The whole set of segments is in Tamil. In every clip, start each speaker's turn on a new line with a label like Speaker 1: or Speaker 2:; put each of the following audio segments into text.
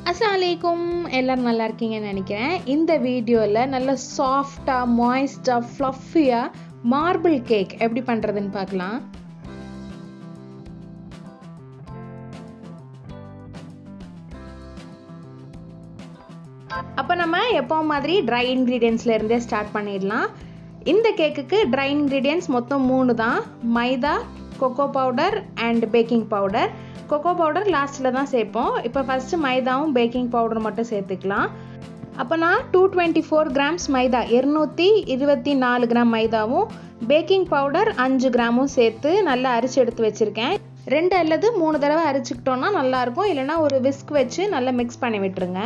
Speaker 1: அஸ்ஸலாமு அலைக்கும் எல்லோரும் நல்லா இருக்கீங்கன்னு நினைக்கிறேன் இந்த வீடியோவில் நல்ல சாஃப்டாக மாய்ஸ்டாக ஃப்ளஃபியாக மார்பிள் கேக் எப்படி பண்ணுறதுன்னு பார்க்கலாம் அப்போ நம்ம எப்போ மாதிரி ட்ரை இன்க்ரீடியன்ஸ்ல இருந்தே ஸ்டார்ட் பண்ணிடலாம் இந்த கேக்குக்கு ட்ரை இன்க்ரீடியன்ஸ் மொத்தம் மூணு தான் maida cocoa powder and baking powder cocoa powder லாஸ்ட்டில் தான் சேர்ப்போம் இப்போ ஃபஸ்ட்டு மைதாவும் பேக்கிங் பவுடர் மட்டும் சேர்த்துக்கலாம் அப்போ நான் two twenty four grams maida இரநூத்தி இருபத்தி நாலு கிராம் மைதாவும் பேக்கிங் பவுடர் அஞ்சு கிராமும் சேர்த்து நல்லா அரிச்சு எடுத்து வச்சுருக்கேன் ரெண்டு அல்லது மூணு தடவை அரிச்சுக்கிட்டோன்னா நல்லாயிருக்கும் இல்லைனா ஒரு விஸ்க் வச்சு நல்லா மிக்ஸ் பண்ணி விட்டுருங்க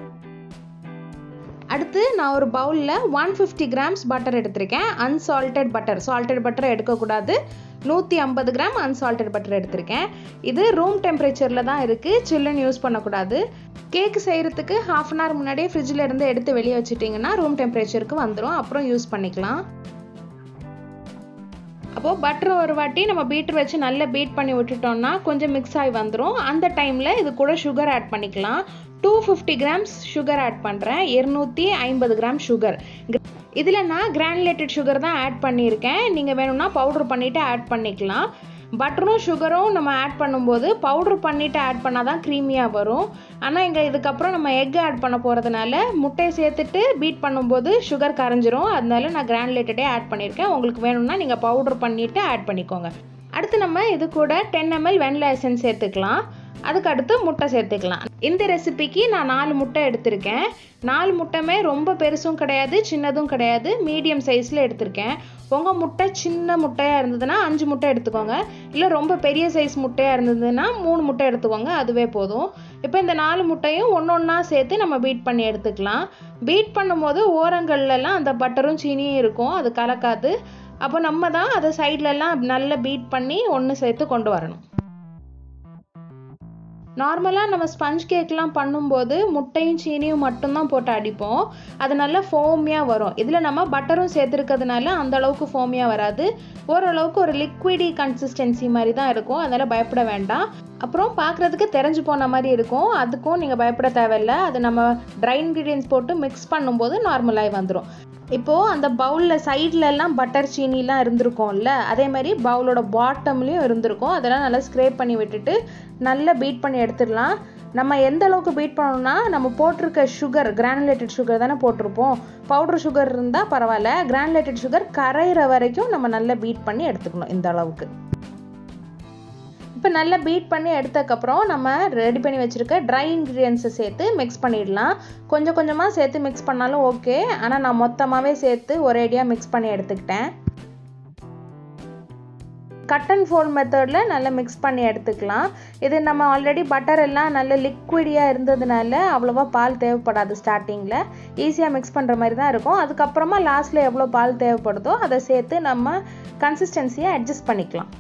Speaker 1: அடுத்து நான் ஒரு பவுலில் ஒன் ஃபிஃப்டி கிராம்ஸ் பட்டர் எடுத்திருக்கேன் அன்சால்டட் பட்டர் சால்டட் பட்டர் எடுக்கக்கூடாது நூற்றி ஐம்பது கிராம் அன்சால்டட் பட்டர் எடுத்திருக்கேன் இது ரூம் டெம்பரேச்சரில் தான் இருக்குது சில்லுன்னு யூஸ் பண்ணக்கூடாது கேக் செய்கிறதுக்கு ஹாஃப் அன் ஹவர் முன்னாடியே ஃப்ரிட்ஜில் இருந்து எடுத்து வெளியே வச்சுட்டிங்கன்னா ரூம் டெம்பரேச்சருக்கு வந்துடும் அப்புறம் யூஸ் பண்ணிக்கலாம் அப்போது பட்டர் ஒரு வாட்டி நம்ம பீட்டர் வச்சு நல்லா பீட் பண்ணி விட்டுட்டோம்னா கொஞ்சம் மிக்ஸ் ஆகி வந்துடும் அந்த டைமில் இது கூட சுகர் ஆட் பண்ணிக்கலாம் two fifty grams sugar add பண்ணுறேன் இருநூற்றி ஐம்பது கிராம் சுகர் இதில் நான் கிரானுலேட்டட் சுகர் தான் ஆட் பண்ணியிருக்கேன் நீங்கள் வேணும்னா பவுடர் பண்ணிவிட்டு ஆட் பண்ணிக்கலாம் பட்டரும் சுகரும் நம்ம ஆட் பண்ணும்போது பவுட்ரு பண்ணிவிட்டு ஆட் பண்ணால் தான் க்ரீமியாக வரும் ஆனால் இங்கே இதுக்கப்புறம் நம்ம எக் ஆட் பண்ண போகிறதுனால முட்டையை சேர்த்துட்டு பீட் பண்ணும்போது சுகர் கரைஞ்சிரும் அதனால நான் கிரானுலேட்டடே ஆட் பண்ணியிருக்கேன் உங்களுக்கு வேணும்னா நீங்கள் பவுடர் பண்ணிவிட்டு ஆட் பண்ணிக்கோங்க அடுத்து நம்ம இது கூட டென் எம்எல் வெனிலா எசன்ஸ் சேர்த்துக்கலாம் அதுக்கு அடுத்து முட்டை சேர்த்துக்கலாம் இந்த ரெசிபிக்கு நான் நாலு முட்டை எடுத்திருக்கேன் நாலு முட்டைமே ரொம்ப பெருசும் கிடையாது சின்னதும் கிடையாது மீடியம் சைஸில் எடுத்திருக்கேன் உங்கள் முட்டை சின்ன முட்டையாக இருந்ததுன்னா அஞ்சு முட்டை எடுத்துக்கோங்க இல்லை ரொம்ப பெரிய சைஸ் முட்டையாக இருந்ததுன்னா மூணு முட்டை எடுத்துக்கோங்க அதுவே போதும் இப்போ இந்த நாலு முட்டையும் ஒன்று ஒன்றா சேர்த்து நம்ம பீட் பண்ணி எடுத்துக்கலாம் பீட் பண்ணும்போது ஓரங்கள்லலாம் அந்த பட்டரும் சீனியும் இருக்கும் அது கலக்காது அப்போ நம்ம தான் அதை சைட்லலாம் நல்லா பீட் பண்ணி ஒன்று சேர்த்து கொண்டு வரணும் நார்மலாக நம்ம ஸ்பஞ்ச் கேக்லாம் பண்ணும்போது முட்டையும் சீனியும் மட்டும்தான் போட்டு அடிப்போம் அது நல்லா ஃபோமியாக வரும் இதில் நம்ம பட்டரும் சேர்த்துருக்கிறதுனால அந்த அளவுக்கு ஃபோமியாக வராது ஓரளவுக்கு ஒரு லிக்விடி கன்சிஸ்டன்சி மாதிரி தான் இருக்கும் அதனால் பயப்பட வேண்டாம் அப்புறம் பார்க்குறதுக்கு தெரிஞ்சு போன மாதிரி இருக்கும் அதுக்கும் நீங்கள் பயப்பட தேவையில்லை அது நம்ம ட்ரை இன்க்ரீடியன்ஸ் போட்டு மிக்ஸ் பண்ணும்போது நார்மலாகி வந்துடும் இப்போது அந்த பவுலில் சைட்லலாம் பட்டர் சீனிலாம் இருந்திருக்கும்ல அதே மாதிரி பவுலோட பாட்டம்லேயும் இருந்திருக்கும் அதெல்லாம் நல்லா ஸ்க்ரேப் பண்ணி விட்டுட்டு நல்லா பீட் பண்ணி எடுத்துடலாம் நம்ம எந்த அளவுக்கு பீட் பண்ணணும்னா நம்ம போட்டிருக்க சுகர் கிரானுலேட்டட் சுகர் தானே போட்டிருப்போம் பவுடர் சுகர் இருந்தால் பரவாயில்ல கிரானுலேட்டட் சுகர் கரையிற வரைக்கும் நம்ம நல்லா பீட் பண்ணி எடுத்துக்கணும் இந்த அளவுக்கு இப்போ நல்லா பீட் பண்ணி எடுத்ததுக்கப்புறம் நம்ம ரெடி பண்ணி வச்சுருக்க ட்ரை இன்க்ரீடியன்ஸை சேர்த்து மிக்ஸ் பண்ணிடலாம் கொஞ்சம் கொஞ்சமாக சேர்த்து மிக்ஸ் பண்ணாலும் ஓகே ஆனால் நான் மொத்தமாகவே சேர்த்து ஒரேடியாக மிக்ஸ் பண்ணி எடுத்துக்கிட்டேன் கட் அண்ட் ஃபோல்ட் மெத்தடில் நல்லா மிக்ஸ் பண்ணி எடுத்துக்கலாம் இது நம்ம ஆல்ரெடி பட்டர் எல்லாம் நல்ல லிக்விடியாக இருந்ததுனால அவ்வளோவா பால் தேவைப்படாது ஸ்டார்டிங்கில் ஈஸியாக மிக்ஸ் பண்ணுற மாதிரி தான் இருக்கும் அதுக்கப்புறமா லாஸ்ட்டில் எவ்வளோ பால் தேவைப்படுதோ அதை சேர்த்து நம்ம கன்சிஸ்டன்சியை அட்ஜஸ்ட் பண்ணிக்கலாம்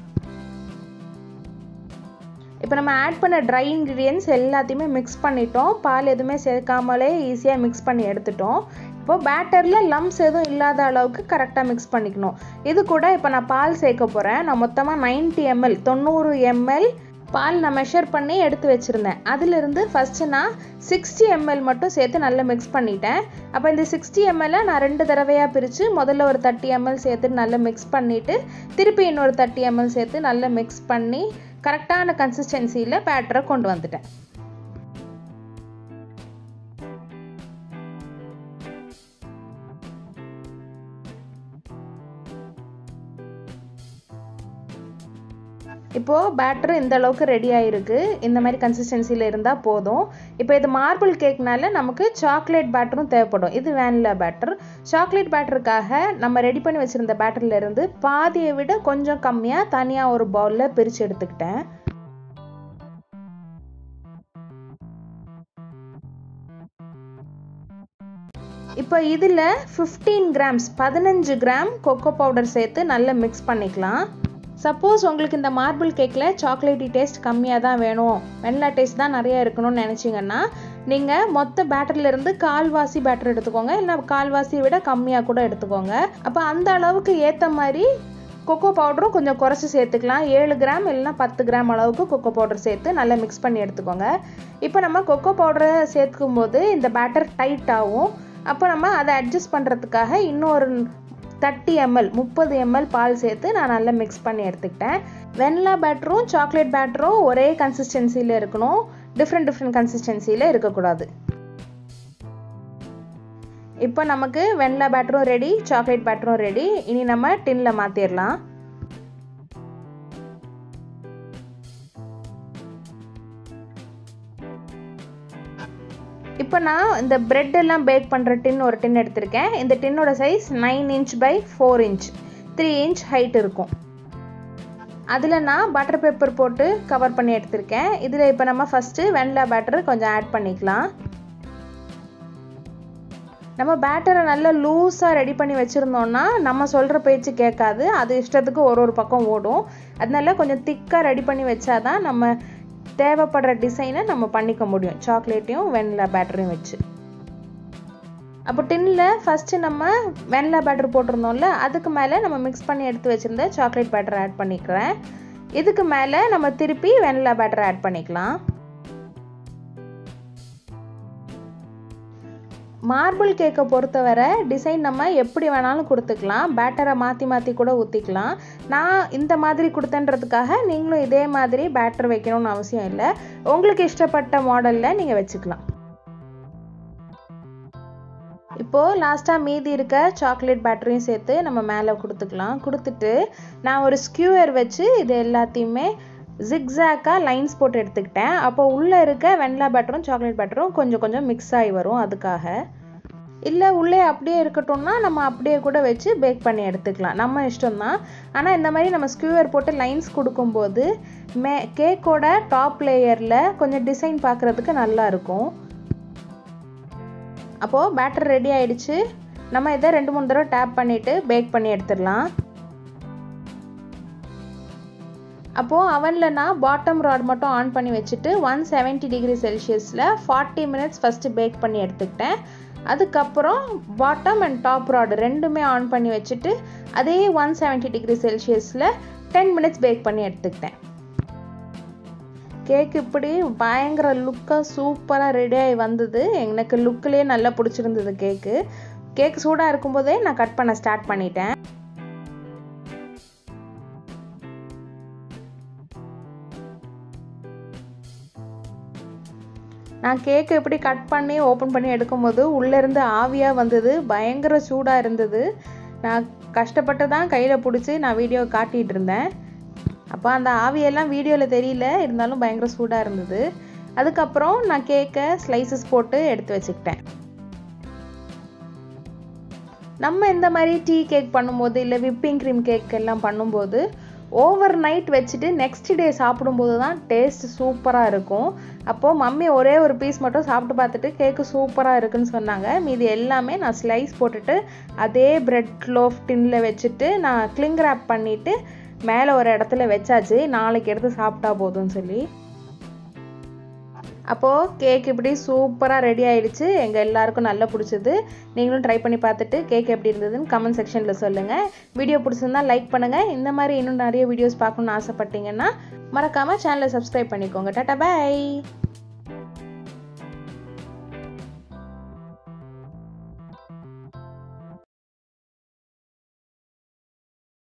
Speaker 1: இப்போ நம்ம ஆட் பண்ண ட்ரை இன்க்ரீடியன்ஸ் எல்லாத்தையுமே மிக்ஸ் பண்ணிட்டோம் பால் எதுவுமே சேர்க்காமலே ஈஸியாக மிக்ஸ் பண்ணி எடுத்துட்டோம் இப்போது பேட்டரில் லம்ஸ் எதுவும் இல்லாத அளவுக்கு கரெக்டாக மிக்ஸ் பண்ணிக்கணும் இது கூட இப்போ நான் பால் சேர்க்க போகிறேன் நான் மொத்தமாக நைன்ட்டி எம்எல் தொண்ணூறு எம்எல் பால் நான் மெஷர் பண்ணி எடுத்து வச்சுருந்தேன் அதிலிருந்து ஃபஸ்ட்டு நான் சிக்ஸ்டி எம்எல் மட்டும் சேர்த்து நல்லா மிக்ஸ் பண்ணிட்டேன் அப்போ இந்த சிக்ஸ்டி எம்எல்லை நான் ரெண்டு தடவையாக பிரித்து முதல்ல ஒரு தேர்ட்டி எம்எல் சேர்த்து நல்லா மிக்ஸ் பண்ணிவிட்டு திருப்பி இன்னொரு தேர்ட்டி எம்எல் சேர்த்து நல்லா மிக்ஸ் பண்ணி கரெக்டான கன்சிஸ்டன்சியில் பேட்டரை கொண்டு வந்துட்டேன் இப்போது பேட்டர் இந்த அளவுக்கு ரெடி ஆகிருக்கு இந்த மாதிரி கன்சிஸ்டன்சியில் இருந்தால் போதும் இப்போ இது மார்பிள் கேக்னால நமக்கு சாக்லேட் பேட்டரும் தேவைப்படும் இது வேனிலா பேட்டர் சாக்லேட் பேட்டருக்காக நம்ம ரெடி பண்ணி வச்சுருந்த பேட்டர்லேருந்து பாதியை விட கொஞ்சம் கம்மியாக தனியாக ஒரு பவுலில் பிரித்து எடுத்துக்கிட்டேன் இப்போ இதில் ஃபிஃப்டீன் கிராம்ஸ் பதினஞ்சு கிராம் கொக்கோ பவுடர் சேர்த்து நல்லா மிக்ஸ் பண்ணிக்கலாம் சப்போஸ் உங்களுக்கு இந்த மார்பிள் கேக்கில் சாக்லேட்டி டேஸ்ட் கம்மியாக தான் வேணும் வெண்ணிலா டேஸ்ட் தான் நிறைய இருக்கணும்னு நினச்சிங்கன்னா நீங்கள் மொத்த பேட்டர்லேருந்து கால்வாசி பேட்டர் எடுத்துக்கோங்க இல்லை கால்வாசியை விட கம்மியாக கூட எடுத்துக்கோங்க அப்போ அந்த அளவுக்கு ஏற்ற மாதிரி கொக்கோ பவுடரும் கொஞ்சம் குறைச்சி சேர்த்துக்கலாம் ஏழு கிராம் இல்லைன்னா பத்து கிராம் அளவுக்கு கொக்கோ பவுடர் சேர்த்து நல்லா மிக்ஸ் பண்ணி எடுத்துக்கோங்க இப்போ நம்ம கொக்கோ பவுடரை சேர்த்துக்கும் போது இந்த பேட்டர் டைட் ஆகும் அப்போ நம்ம அதை அட்ஜஸ்ட் பண்ணுறதுக்காக இன்னொரு தேர்ட்டி எம்எல் முப்பது எம்எல் பால் சேர்த்து நான் நல்லா மிக்ஸ் பண்ணி எடுத்துக்கிட்டேன் வெண்ணிலா பேட்டரும் சாக்லேட் பேட்டரும் ஒரே கன்சிஸ்டன்சியில் இருக்கணும் டிஃப்ரெண்ட் டிஃப்ரெண்ட் கன்சிஸ்டன்சியில் இருக்கக்கூடாது இப்போ நமக்கு வெண்ணிலா பேட்டரும் ரெடி சாக்லேட் பேட்டரும் ரெடி இனி நம்ம டின்னில் மாற்றிடலாம் இப்போ நான் இந்த பிரெட் எல்லாம் பேக் பண்ணுற டின் ஒரு டின் எடுத்திருக்கேன் இந்த டின்னோட size nine inch by four inch three inch height இருக்கும் அதில் நான் பட்டர் பேப்பர் போட்டு கவர் பண்ணி எடுத்திருக்கேன் இதில் இப்போ நம்ம ஃபஸ்ட்டு வெண்ணிலா பேட்டர் கொஞ்சம் ஆட் பண்ணிக்கலாம் நம்ம பேட்டரை நல்லா லூஸாக ரெடி பண்ணி வச்சுருந்தோம்னா நம்ம சொல்கிற பேச்சு கேட்காது அது இஷ்டத்துக்கு ஒரு ஒரு பக்கம் ஓடும் அதனால கொஞ்சம் திக்காக ரெடி பண்ணி வச்சாதான் நம்ம தேவைப்படுற டிசைனை நம்ம பண்ணிக்க முடியும் சாக்லேட்டையும் வெண்ணிலா பேட்டரையும் வச்சு அப்போ டின்னில் ஃபஸ்ட்டு நம்ம வெண்ணிலா பேட்டர் போட்டிருந்தோம்ல அதுக்கு மேலே நம்ம மிக்ஸ் பண்ணி எடுத்து வச்சுருந்த சாக்லேட் பேட்டர் ஆட் பண்ணிக்கிறேன் இதுக்கு மேலே நம்ம திருப்பி வெண்ணிலா பேட்டர் ஆட் பண்ணிக்கலாம் மார்பிள் கேக்கை பொறுத்தவரை டிசைன் நம்ம எப்படி வேணாலும் கொடுத்துக்கலாம் பேட்டரை மாற்றி மாற்றி கூட ஊற்றிக்கலாம் நான் இந்த மாதிரி கொடுத்தேன்றதுக்காக நீங்களும் இதே மாதிரி பேட்டர் வைக்கணும்னு அவசியம் இல்லை உங்களுக்கு இஷ்டப்பட்ட மாடலில் நீங்கள் வச்சுக்கலாம் இப்போது லாஸ்ட்டாக மீதி இருக்க சாக்லேட் பேட்டரியும் சேர்த்து நம்ம மேலே கொடுத்துக்கலாம் கொடுத்துட்டு நான் ஒரு ஸ்கியூவர் வச்சு இது எல்லாத்தையுமே ஜிக்ஸாக்காக லைன்ஸ் போட்டு எடுத்துக்கிட்டேன் அப்போ உள்ளே இருக்க வெண்ணிலா பேட்டரும் சாக்லேட் பேட்டரும் கொஞ்சம் கொஞ்சம் மிக்ஸ் ஆகி வரும் அதுக்காக இல்லை உள்ளே அப்படியே இருக்கட்டும்னா நம்ம அப்படியே கூட வச்சு பேக் பண்ணி எடுத்துக்கலாம் நம்ம இஷ்டம்தான் ஆனால் இந்த மாதிரி நம்ம ஸ்கியூவர் போட்டு லைன்ஸ் கொடுக்கும்போது மே கேக்கோட டாப் லேயரில் கொஞ்சம் டிசைன் பார்க்குறதுக்கு நல்லா இருக்கும் அப்போது பேட்டர் ரெடி ஆயிடுச்சு நம்ம இதை ரெண்டு மூணு தடவை டேப் பண்ணிவிட்டு பேக் பண்ணி எடுத்துடலாம் அப்போது அவனில் நான் பாட்டம் ராட் மட்டும் ஆன் பண்ணி வச்சுட்டு ஒன் செவன்ட்டி டிகிரி செல்சியஸில் ஃபார்ட்டி மினிட்ஸ் ஃபஸ்ட்டு பேக் பண்ணி எடுத்துக்கிட்டேன் அதுக்கப்புறம் பாட்டம் அண்ட் டாப் ராட் ரெண்டுமே ஆன் பண்ணி வச்சுட்டு அதே ஒன் செவன்ட்டி டிகிரி செல்சியஸில் டென் மினிட்ஸ் பேக் பண்ணி எடுத்துக்கிட்டேன் கேக் இப்படி பயங்கர லுக்காக சூப்பராக ரெடியாகி வந்தது எனக்கு லுக்கிலே நல்லா பிடிச்சிருந்தது கேக்கு கேக் சூடாக இருக்கும்போதே நான் கட் பண்ண ஸ்டார்ட் பண்ணிட்டேன் நான் கேக்கு எப்படி கட் பண்ணி ஓப்பன் பண்ணி எடுக்கும்போது உள்ளேருந்து ஆவியாக வந்தது பயங்கர சூடாக இருந்தது நான் கஷ்டப்பட்டு தான் கையில் பிடிச்சி நான் வீடியோ காட்டிகிட்டு இருந்தேன் அப்போ அந்த ஆவியெல்லாம் வீடியோவில் தெரியல இருந்தாலும் பயங்கர சூடாக இருந்தது அதுக்கப்புறம் நான் கேக்கை ஸ்லைசஸ் போட்டு எடுத்து வச்சுக்கிட்டேன் நம்ம இந்த மாதிரி டீ கேக் பண்ணும்போது இல்லை விப்பிங் க்ரீம் கேக் எல்லாம் பண்ணும்போது ஓவர் நைட் வச்சுட்டு நெக்ஸ்ட் டே சாப்பிடும்போது தான் டேஸ்ட் சூப்பராக இருக்கும் அப்போது மம்மி ஒரே ஒரு பீஸ் மட்டும் சாப்பிட்டு பார்த்துட்டு கேக்கு சூப்பராக இருக்குன்னு சொன்னாங்க மீதி எல்லாமே நான் ஸ்லைஸ் போட்டுட்டு அதே பிரெட் லோஃப் டின்னில் வச்சுட்டு நான் கிளிங் ரேப் பண்ணிவிட்டு மேலே ஒரு இடத்துல வச்சாச்சு நாளைக்கு எடுத்து சாப்பிட்டா போதும்னு சொல்லி அப்போது கேக் இப்படி சூப்பராக ரெடி ஆயிடுச்சு எங்கள் எல்லாருக்கும் நல்லா பிடிச்சது நீங்களும் ட்ரை பண்ணி பார்த்துட்டு கேக் எப்படி இருந்ததுன்னு கமெண்ட் செக்ஷனில் சொல்லுங்கள் வீடியோ பிடிச்சிருந்தா லைக் பண்ணுங்கள் இந்த மாதிரி இன்னும் நிறைய வீடியோஸ் பார்க்கணுன்னு ஆசைப்பட்டீங்கன்னா மறக்காமல் சேனலை சப்ஸ்கிரைப் பண்ணிக்கோங்க டாட்டா பாய்